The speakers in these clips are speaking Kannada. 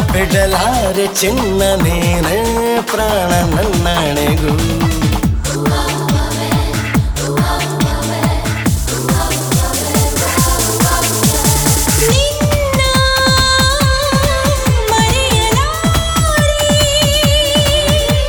ಬಿಡಲಾರೆ ಚಿನ್ನ ನೀನೇ ಪ್ರಾಣ ನನ್ನಣೆಗೂ ನಿನ್ನ ಮರೆಯಲಾರೆ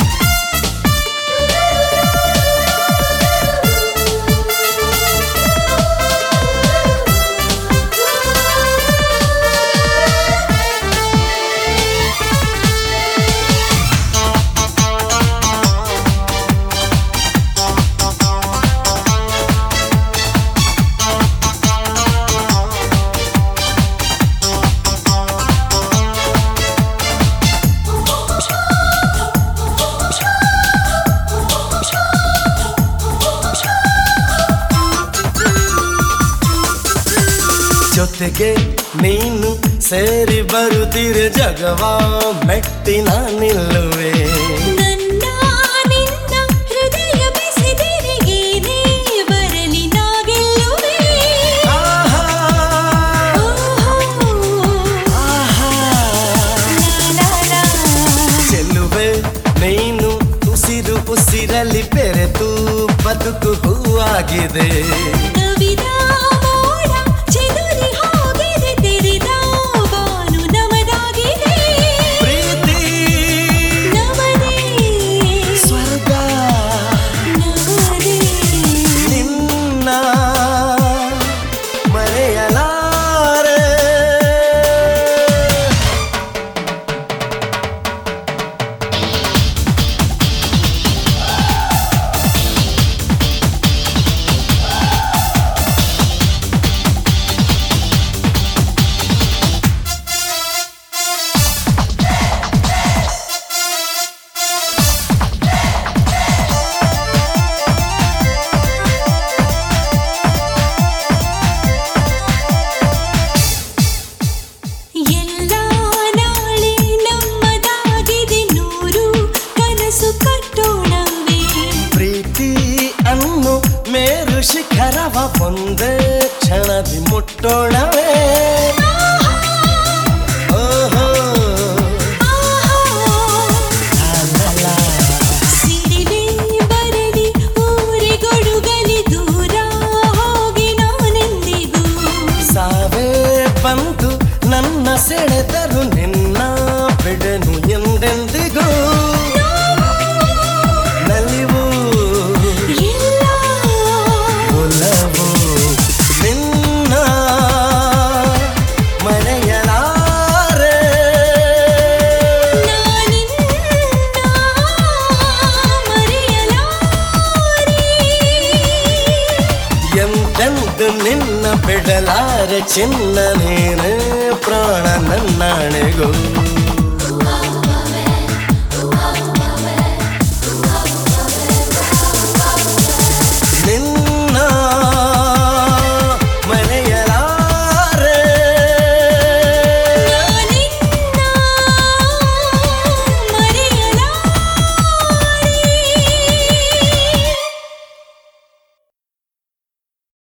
ಜೊತೆಗೆ ನೀನು ಸೇರಿ ಬರುತ್ತಿರೆ ಜಗವ ಮೆಟ್ಟಿನ ನಿಲ್ಲುವೆ ನನ್ನ ನಿನ್ನ ಹೃದಯ ಬೆಸೆದರೆ ಏನೇ ಬರಲಿ ನಾ ಗೆಲ್ಲುವೆ ಆಹಾ, ಓಹೋ ಆಹಾ. ಲಾ ಲಾ ಚೆಲ್ಲುವೆ ನೀನು ಉಸಿರು ಉಸಿರಲ್ಲಿ ಬೆರೆತು ಬದುಕು ಹೂವಾಗಿದೆ ಕವಿದ ಮೋಡ ಚೆದುರಿ ಹೋಗಿದೆ ತೆರೆದ ಬಾನು ನಮದಾಗಿದೆ ಪ್ರೀತಿ ನಮದೇ ಸ್ವರ್ಗ ನಮದೇ ನಿನ್ನ ಮರೆಯಲಾರೆ ಎಲ್ಲ ನಾಳೆ ನಮ್ಮದಾಗಿದೆ ನೂರು ಕನಸು ಕಟ್ಟೋಣವೇ ಪ್ರೀತಿ ಅನ್ನು ಮೇರು ಶಿಖರವ ಒಂದೇ ಕ್ಷಣದಿ ಮುಟ್ಟೋಣವೇ ಓಹೋ ಲಾಲಾ. ಸಿಡಿಲೇ ಬರಲಿ ಊರಿಗೊಡುಗಲಿ ದೂರ ಹೋಗಿ ನಾನೆಂದಿಗೂ ಸಾವೇ ಬಂದು ನನ್ನ ಸೆಳೆದರು ನಿನ್ನ ಬಿಡನು ಎಂದೆಂದಿಗೂ ನಲಿವು ಎಲ್ಲ ಒಲವು ನಿನ್ನ ಮರೆಯಲಾರೆ ನಾನಿನ್ನ ಮರೆಯಲಾರೆ ಎಂದೆಂದು ನಿನ್ನ ಬಿಡಲಾರೆ ಚಿನ್ನ ನೀನು ಪ್ರಾಣ ನನ್ನಣೆಗೂ